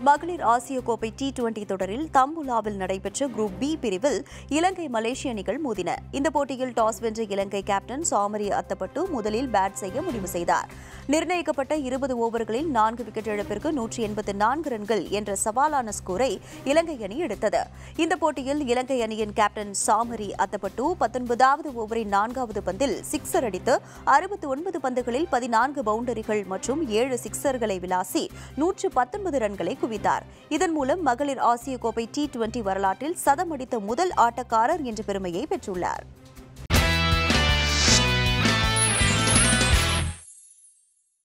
மகளிர் ஆசிய கோப்பை டி டுவெண்டி தொடரில் தம்புலாவில் நடைபெற்ற குரூப் பி பிரிவில் இலங்கை மலேசிய அணிகள் மோதின இந்த போட்டியில் டாஸ் வென்ற இலங்கை கேப்டன் சாமரி அத்தப்பட்டு முதலில் பேட் செய்ய முடிவு செய்தார் நிர்ணயிக்கப்பட்ட இருபது ஓவர்களில் நான்கு விக்கெட் இழப்பிற்கு நூற்றி எண்பத்தி நான்கு ரன்கள் என்ற சவாலான ஸ்கோரை இலங்கை அணி எடுத்தது இந்த போட்டியில் இலங்கை அணியின் கேப்டன் சாமரி அத்தப்பட்டு பத்தொன்பதாவது ஓவரின் நான்காவது பந்தில் சிக்ஸர் அடித்து அறுபத்தி ஒன்பது பந்துகளில் பதினான்கு பவுண்டரிகள் மற்றும் ஏழு சிக்ஸர்களை விளாசி நூற்று பத்தொன்பது ரன்களை குவித்தார் இதன் மூலம் மகளிர் ஆசிய கோப்பை டி டுவெண்டி வரலாற்றில் சதம் அடித்த முதல் ஆட்டக்காரர் என்ற பெருமையை பெற்றுள்ளார்